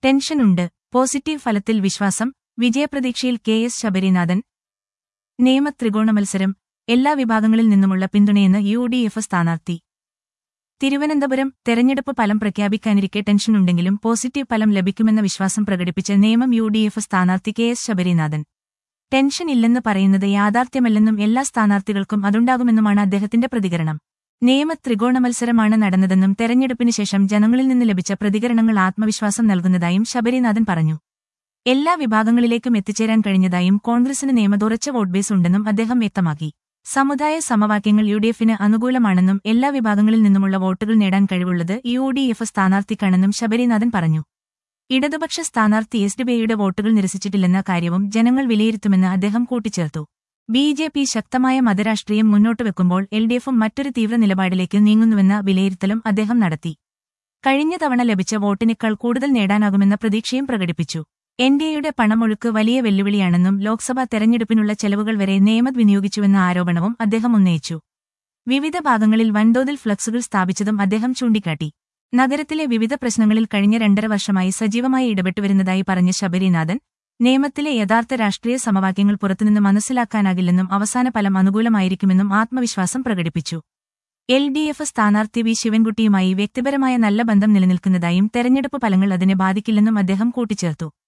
ടെൻഷനുണ്ട് positive ഫലത്തിൽ വിശ്വാസം വിജയപ്രതീക്ഷയിൽ K S Sabarinathan നിയമ ത്രികോണ മത്സരം എല്ലാ വിഭാഗങ്ങളിൽ നിന്നുമുള്ള പിന്തുണയെന്ന് യു ഡി എഫ് സ്ഥാനാർത്ഥി തിരുവനന്തപുരം തെരഞ്ഞെടുപ്പ് ഫലം പ്രഖ്യാപിക്കാനിരിക്കെ ടെൻഷനുണ്ടെങ്കിലും പോസിറ്റീവ് ഫലം ലഭിക്കുമെന്ന വിശ്വാസം പ്രകടിപ്പിച്ച് നിയമം യു ഡി എഫ് സ്ഥാനാർത്ഥി കെ എസ് ശബരിനാഥൻ ടെൻഷൻ ഇല്ലെന്ന് പറയുന്നത് യാഥാർത്ഥ്യമല്ലെന്നും എല്ലാ സ്ഥാനാർത്ഥികൾക്കും അതുണ്ടാകുമെന്നുമാണ് അദ്ദേഹത്തിന്റെ പ്രതികരണം നിയമ ത്രികോണ മത്സരമാണ് നടന്നതെന്നും തെരഞ്ഞെടുപ്പിന് ശേഷം ജനങ്ങളിൽ നിന്ന് ലഭിച്ച പ്രതികരണങ്ങൾ ആത്മവിശ്വാസം നൽകുന്നതായും ശബരിനാഥൻ പറഞ്ഞു എല്ലാ വിഭാഗങ്ങളിലേക്കും എത്തിച്ചേരാൻ കഴിഞ്ഞതായും കോൺഗ്രസിന് നിയമതുറച്ച വോട്ട് ബേസ് ഉണ്ടെന്നും അദ്ദേഹം വ്യക്തമാക്കി സമുദായ സമവാക്യങ്ങൾ യു ഡി എഫിന് അനുകൂലമാണെന്നും എല്ലാ വിഭാഗങ്ങളിൽ നിന്നുമുള്ള വോട്ടുകൾ നേടാൻ കഴിവുള്ളത് യു ഡി എഫ് സ്ഥാനാർത്ഥിക്കാണെന്നും ശബരിനാഥൻ പറഞ്ഞു ഇടതുപക്ഷ സ്ഥാനാർത്ഥി എസ് ഡി ബിയുടെ വോട്ടുകൾ നിരസിച്ചിട്ടില്ലെന്ന കാര്യവും ജനങ്ങൾ വിലയിരുത്തുമെന്ന് അദ്ദേഹം കൂട്ടിച്ചേർത്തു ബി ജെ പി ശക്തമായ മതരാഷ്ട്രീയം മുന്നോട്ട് വെക്കുമ്പോൾ എൽ ഡി എഫും മറ്റൊരു തീവ്ര നിലപാടിലേക്ക് നീങ്ങുന്നുവെന്ന വിലയിരുത്തലും അദ്ദേഹം നടത്തി കഴിഞ്ഞ തവണ ലഭിച്ച വോട്ടിനേക്കാൾ കൂടുതൽ നേടാനാകുമെന്ന പ്രതീക്ഷയും പ്രകടിപ്പിച്ചു എൻ ഡി എയുടെ പണമൊഴുക്ക് വലിയ വെല്ലുവിളിയാണെന്നും ലോക്സഭാ തെരഞ്ഞെടുപ്പിനുള്ള ചെലവുകൾ വരെ നിയമത് വിനിയോഗിച്ചുവെന്ന ആരോപണവും അദ്ദേഹം ഉന്നയിച്ചു വിവിധ ഭാഗങ്ങളിൽ വൻതോതിൽ ഫ്ലക്സുകൾ സ്ഥാപിച്ചതും അദ്ദേഹം ചൂണ്ടിക്കാട്ടി നഗരത്തിലെ വിവിധ പ്രശ്നങ്ങളിൽ കഴിഞ്ഞ രണ്ടര വർഷമായി സജീവമായി ഇടപെട്ടുവരുന്നതായി പറഞ്ഞ ശബരിനാഥൻ നിയമത്തിലെ യഥാർത്ഥ രാഷ്ട്രീയ സമവാക്യങ്ങൾ പുറത്തുനിന്ന് മനസ്സിലാക്കാനാകില്ലെന്നും അവസാന ഫലം അനുകൂലമായിരിക്കുമെന്നും ആത്മവിശ്വാസം പ്രകടിപ്പിച്ചു എൽ ഡി എഫ് സ്ഥാനാർത്ഥി വി ശിവൻകുട്ടിയുമായി വ്യക്തിപരമായ നല്ല ബന്ധം നിലനിൽക്കുന്നതായും തെരഞ്ഞെടുപ്പ് ഫലങ്ങൾ അതിനെ ബാധിക്കില്ലെന്നും അദ്ദേഹം കൂട്ടിച്ചേർത്തു